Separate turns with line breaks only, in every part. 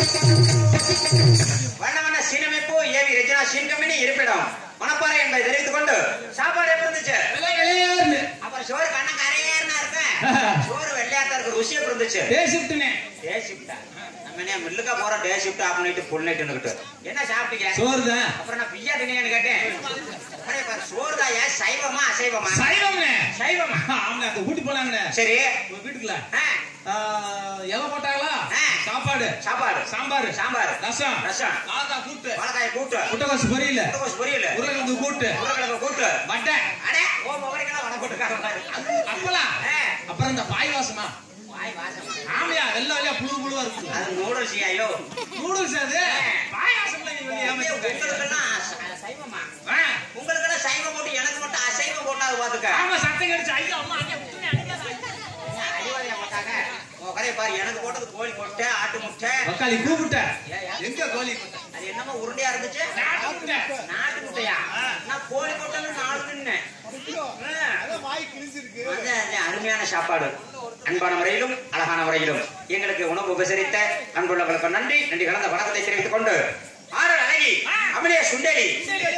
வண்ண வண்ண சீனமைப்பு ஏவி ரஜினா சீன்கம்பெனி இருப்பிடம் மணப்பாறை என்பதை தெரிவித்துக் கொண்டு சாப்பாடு எப்படி இருந்துச்சு
எல்லாம் வெளியேறுது.
அப்புறம் சோறு கண்ண கரையேறினா இருப்பேன் சோறு வெள்ளையாத்தா இருக்கு ருசி எப்படி இருந்துச்சு
டே ஷிஃப்ட்னே.
டே ஷிஃப்டா நம்ம என்ன மில்லுக்கா போறோம் day shift off night full நைட்டுன்னுக்கிட்டு என்ன சாப்பிட்டீங்க
சோறுதான்.
அப்புறம் நான் பிய்யா தின்னீங்கன்னு கேட்டேன் அடே பாரு, சோறுதாயா சைவமா அசைவமா
சைவம்னே.
சைவமா
அவங்க அங்க கூட்டி போனாங்கண்ணே.
சரி
உங்க வீட்டுக்குள்ள.
ஆ,
ஆ, இலை போட்டாங்களா?
ஆ.
சாப்பாடு
சாப்பாடு
சாம்பார்
சாம்பார்
ரசம்
ரசம்
வாழைக்காய் கூட்டு
வாழைக்காய் கூட்டு
முட்டைக்கோசு பொரியல்
முட்டைக்கோஸ் பொரியல்
உருளைக்கிழங்கு கூட்டு
உருளைக்கிழங்கு கூட்டு
வட்டை
அடே ஓ முகரைக்கெல்லாம் வடை போட்டுருக்காங்க பாரு
அப்பளம்
ஆ,
அப்புறம் இந்த பாய் வாசமா
வாய் வாசம்
ஆமையா வெள்ளை வெள்ளையா புழு புழுவா இருக்கு
அது நூடுல்ஸ் ஐயோ
நூடுல்ஸ் அது பாய் வாசம்ல நீ வெளிய ஏமாத்திருக்க.
உங்களுக்கெல்லாம் ச- சைவமா
ஆ.
உங்களுக்கெல்லாம் சைவம் போட்டு எனக்கு மட்டும் அசைவம் போட்டாது பாத்துக்க
ஆமா சத்தம் கடிச்சு ஐயோ அம்மா அங்கே விட்டுனே அடிக்காத.
அடிவாதியா பார்த்தாங்க உன் கதையை பாரு எனக்கு போட்டது கோழி முட்டை ஆட்டு முட்டை
தக்காளி கூப்பிட்ட
ஏன், ஏன்?
எங்க கோழி முட்டை
அது என்னமோ உருண்டையா இருந்துச்சு
நாட்டு முட்டை.
நாட்டு முட்டையா நான் கோழி முட்டைன்னு நாலு நின்னேன் அது அது அருமையான சாப்பாடு அன்பான முறையிலும் அழகான முறையிலும் எங்களுக்கு உணவு உபசரித்த அன்புள்ளவர்களுக்கு நன்றி நன்றி கலந்த வணக்கத்தை தெரிவித்துக் கொண்டு ஆறு அழகி அமலிய சுண்டலி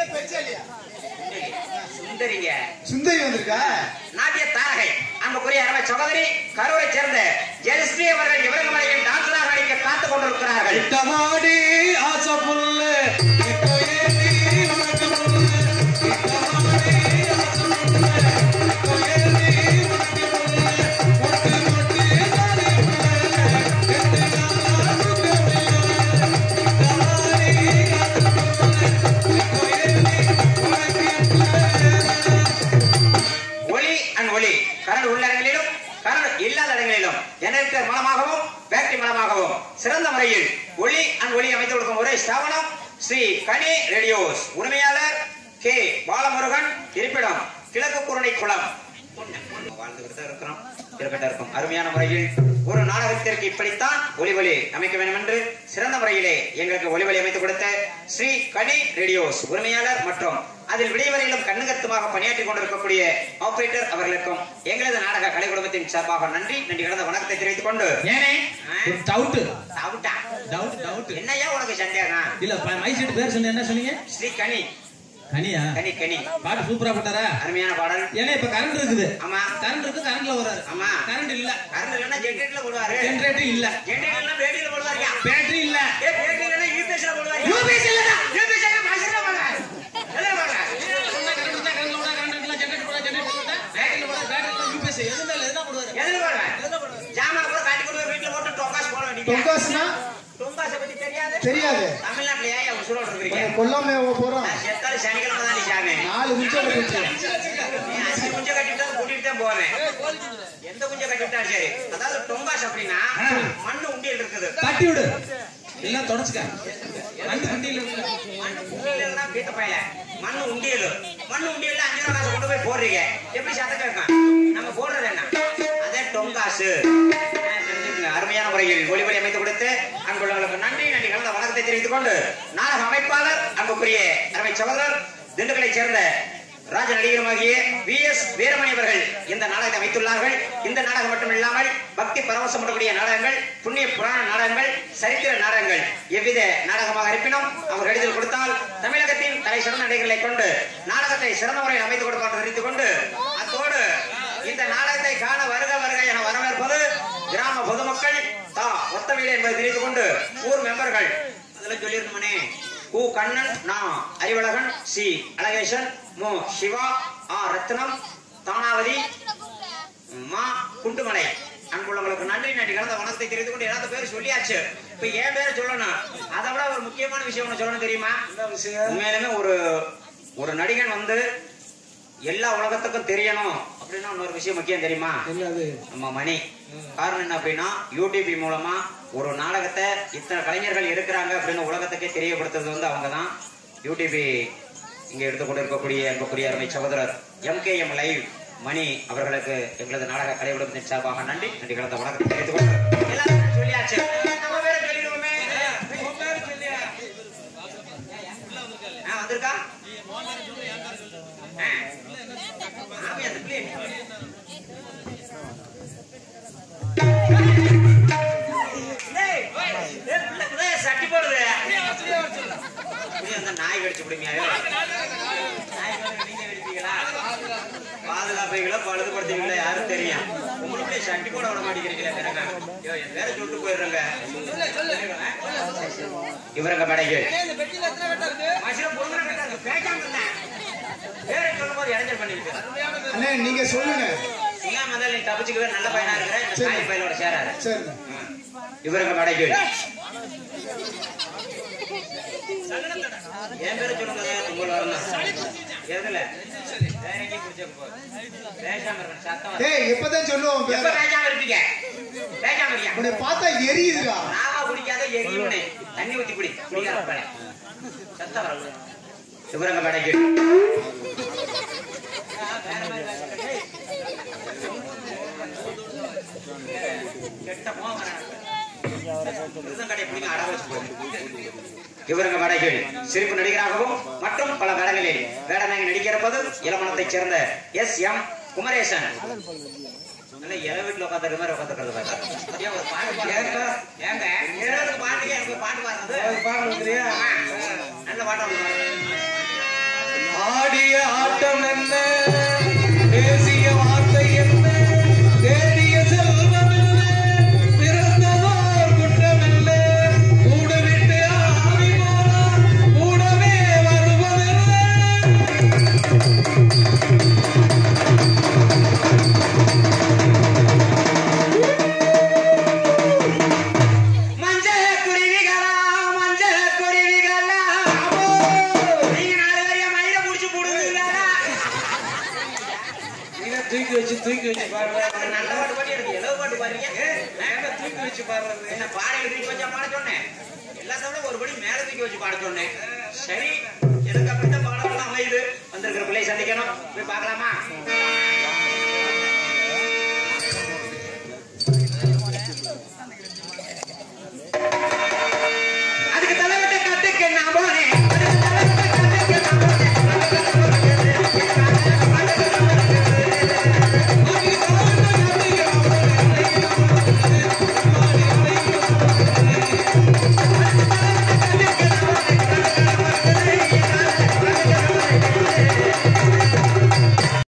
சுந்தரிங்க
சுந்தரி வந்திருக்கா
நாட்டிய தாரகை அன்புக்குரிய அருமை சகோதரி கரூரை சேர்ந்த ஜெயஸ்ரீ அவர்கள் இவரங்கமலையில் டான்சராக நடிக்க காத்துக் கொண்டிருக்கிறார்கள்
இட்டமாடி ஆசை புல்லு இப்போ ஏறி உனக்கு புல்லு இட்டமாடி ஆசை புல்லு இப்போ ஏறி உனக்கு புல்லு மொட்டு மொட்டு தாலி புல்லு எட்டு நாளா தூக்கமில்லை இட்டமாடி ஆசை புல்லு இப்போ ஏறி உனக்கு புல்லு
ஒளி அண்ட் ஒளி கரண்ட் உள்ள இடங்களிலும் கரண்ட் இல்லாத இடங்களிலும் ஜெனரேட்டர் மூலமாகவும் பேட்டரி மூலமாகவும் சிறந்த முறையில் ஒளி அண்ட் ஒளி அமைத்து கொடுக்கும் ஒரே ஸ்தாபனம் ஸ்ரீ கனி ரேடியோஸ் உரிமையாளர் கே பாலமுருகன் இருப்பிடம் கிழக்கு குருணை குளம் வாழ்ந்துகிட்டு தான் இருக்கிறோம் இருக்கட்டும் இருக்கும் அருமையான முறையில் ஒரு நாடகத்திற்கு இப்படித்தான் ஒளி ஒளி அமைக்க வேண்டும் என்று சிறந்த முறையிலே எங்களுக்கு ஒளி ஒளி அமைத்துக் கொடுத்த ஸ்ரீ கனி ரேடியோஸ் உரிமையாளர் மற்றும் அதில் விடைவரையிலும் கண்ணுகத்துமாக பணியாற்றிக் கொண்டிருக்கக்கூடிய ஆபரேட்டர் அவர்களுக்கும் எங்களது நாடக கலை குடும்பத்தின் சார்பாக நன்றி நன்றி கடந்த வணக்கத்தை தெரிவித்துக் கொண்டு
ஏனே ஒரு டவுட்
சாப்பிட்டா
டவுட் டவுட்
என்னையா உனக்கு சந்தேகம்
இல்ல ப- மைசெட் பேர் சொன்ன என்ன சொன்னீங்க
ஸ்ரீ கனி
கனியா
கனி கனி
பாட்டு சூப்பரா போட்டாரா
அருமையான பாடல்
ஏன்னா இப்ப கரண்ட் இருக்குது
ஆமா
கரண்ட் இருக்கு கரண்ட்ல வராது
ஆமா
கரண்ட் இல்ல
கரண்ட் இல்லைன்னா ஜெனரேட்டர்ல போடுவாரு
ஜெனரேட்டர் இல்ல
ஜெனரேட்டர்ல பேட்டரியில போடுவாருயா
பேட்டரி இல்ல
ஏ பேட்டரி இல்லைன்னா யூபிஎஸ்ல போடுவாரு
UPS இல்லடா.
யூபிஎஸ் மாசில போடுவாரு எதுல போடுறாரு எதுல போடுவாரு ஜாமான் கூட காட்டி கொண்டு வீட்டுல போட்டு டொக்காஸ் போட வேண்டியது
தொங்காசுனா
டொங்காஸ பத்தி தெரியாது
தெரியாது
தமிழ்நாட்டுல ஏன் உசுரோட இருக்கிறீங்க
கொஞ்சம் கொல்லாம போறோம்
நான் செத்தாலும் சனிக்கிழமை தான் நீ சாமி
நாலு நிமிஷம் போச்சு
நீ அஞ்சு குஞ்ச கட்டிட்டு கூட்டிட்டு தான் போவேன் எந்த குஞ்ச கட்டிவிட்டாலும் சரி அதாவது டொங்காஸ் அப்படின்னா மண்ணு உண்டியல் இருக்குது
தட்டி விடு எல்லாம் தொடச்சுக்க மண்ணு வண்டியில இருக்கு.
மண்ணு உண்டியல்னா பீத்த பையல மண்ணு உண்டியல் மண்ணு உண்டியல்ல அஞ்சு ரூபா காசு கொண்டு போய் போடுறீங்க எப்படி சத்தம் கேட்கும் நம்ம போடுறது என்ன அதே டொங்காசு ஆ, தெரிஞ்சுக்கங்க. அருமையான முறையில் ஒளிபொலி அமைத்து கொடுத்து அன்புள்ளவர்களுக்கு நன்றி நன்றி கலந்த வணக்கத்தை தெரிவித்துக் கொண்டு நாடக அமைப்பாளர் அன்புக்குரிய அருமை சகோதரர் திண்டுக்கலை சேர்ந்த ராஜ நடிகருமாகிய வி எஸ் வீரமணி அவர்கள் இந்த நாடகத்தை அமைத்துள்ளார்கள் இந்த நாடகம் மட்டும் இல்லாமல் பக்தி பரவசம் பண்ணக்கூடிய நாடகங்கள் புண்ணிய புராண நாடகங்கள் சரித்திர நாடகங்கள் எவ்வித நாடகமாக இருப்பினும் அவர் எழுதில் கொடுத்தால் தமிழகத்தின் தலை சிறந்த நடிகர்களை கொண்டு நாடகத்தை சிறந்த முறையில் அமைத்து கொடுப்பார் தெரிவித்துக் கொண்டு அத்தோடு இந்த நாடகத்தை காண வருக வருக என வரவேற்பது கிராம பொதுமக்கள் தா ஒத்த வீடு என்பதை தெரிவித்துக் கொண்டு ஊர் மெம்பர்கள் அதெல்லாம் சொல்லியிருந்தோமனே கு கண்ணன் நா அறிவழகன் சி அழகேசன் மு சிவா ஆ ரத்னம் தானாவதி மா குண்டுமலை அன்புள்ளவங்களுக்கு நன்றி நன்றி கலந்த வணக்கத்தை தெரிந்து கொண்டு எல்லாத்த பேர் சொல்லியாச்சு இப்ப என் பேரை சொல்லணும் அதை விட ஒரு முக்கியமான விஷயம் ஒண்ணு சொல்லணும் தெரியுமா உண்மையிலுமே ஒரு ஒரு நடிகன் வந்து எல்லா உலகத்துக்கும் தெரியணும் அப்படின்னா இன்னொரு விஷயம் முக்கியம் தெரியுமா
தெரியாது
நம்ம மணி காரணம் என்ன அப்படின்னா யூடியூப் மூலமா ஒரு நாடகத்தை இத்தனை கலைஞர்கள் இருக்கிறாங்க அப்படின்னு உலகத்துக்கே தெரியப்படுத்துறது வந்து அவங்க தான் யூடியூப் இங்க எடுத்துக்கொண்டு இருக்கக்கூடிய அன்புக்குரிய அருமை சகோதரர் எம்கேஎம் லைவ் மணி அவர்களுக்கு எங்களது நாடக கலை குடும்பத்தின் சார்பாக நன்றி நன்றி கலந்த வணக்கத்தை தெரிவித்துக் கொண்டு எல்லாரும் சொல்லியாச்சு நம்ம பேரை சொல்லிடுவோமே உன் பேரை சொல்லியா? ஆ, வந்திருக்கா ஆ. ஆமா, அந்த பிள்ளை டேய், டேய், பிள்ளை குதேச. வெடிச்சு விடுங்க நீங்க வெடிப்பீங்களா பாதுகாப்பீங்களோ பழுதுபடுத்துவீங்களோ யாரும் தெரியும் உங்களுடைய சட்டி கூட விட மாட்டேங்கிறீங்களே பிறகு ஐயோ என் பேரை சொல்லிட்டு போயிடுறேங்க இவரங்க படைக்கு மனுஷன் பொண்ணு கட்டாங்க பேசாம இருந்தேன் பேரை சொல்லும் போது இடைஞ்சல் பண்ணிருக்கு
அண்ணே நீங்க சொல்லுங்க
சிங்கா முதல்ல நீ தப்பிச்சுக்கவே நல்ல பையனா இருக்கிற இந்த
சரி.
தாய் பையனோட சேராரு
சரிண்ணே
இவருங்க படைக்கு என் பேரை சொல்லுங்க உங்கள் வரணும் எதுல வேற எங்கேயும் குடிச்ச போ பேசாம இருக்கணும் சத்தம் வரும்.
டேய் எப்பதான் சொல்லுவோம்
எப்ப
பேர
பேசாம இருப்பீங்க பேசாம இருக்கியா
உன்னை பார்த்தா எரியுதுடா
நாவா குடிக்காத எரியுனே தண்ணி ஊத்தி குடி குடிக்காத பையன் சத்தம் வரும் இவருங்க படைக்கு கெட்ட போங்க இவருங்க வடகில் சிரிப்பு நடிகராகவும் மற்றும் பல படங்களில் வேடநாயகி நடிக்கிறபோது இளமணத்தைச் சேர்ந்த எஸ் எம் குமரேசன் நல்ல இள வீட்டுல உட்காந்துருக்க மாதிரி உட்காந்துருக்கிறது பார்த்தா ஒரு பாட்டு பாடுங்க. ஏங்க ஏழு பாட்டுக்கு எனக்கு ஒரு பாட்டு பாடுறது
பாட்டு வந்துறியா?
நல்ல பாட்டு பாடுங்க.
ஆடிய ஆட்டம் என்ன பேசிய வார்த்தை என்ன தேடிய செல்வம் என்ன பிறந்ததோர் குற்றம் என்ன கூட விட்டு ஆவி போனா கூடவே வருவதென்ன
மஞ்சள் குருவிகளா மஞ்சள் குருவிகளா நீங்க நாலு பேரையும் மயிரை புடிச்சு போடுவீங்களா
நீங்க தூக்கி வச்சு தூக்கி வச்சு பாடுற
நல்ல பாட்டு பாடி எனக்கு எவ்வளவு பாட்டு பாடுறீங்க
என்ன தூக்கி வச்சு பாடுறது
என்ன பாடை தூக்கி வச்சா பாட சொன்னேன் எல்லாத்தோட ஒரு படி மேல தூக்கி வச்சு பாட சொன்னேன் சரி எனக்கு அப்படித்தான் பாடம் அமையுது வந்திருக்கிற பிள்ளை சந்திக்கணும் போய் பார்க்கலாமா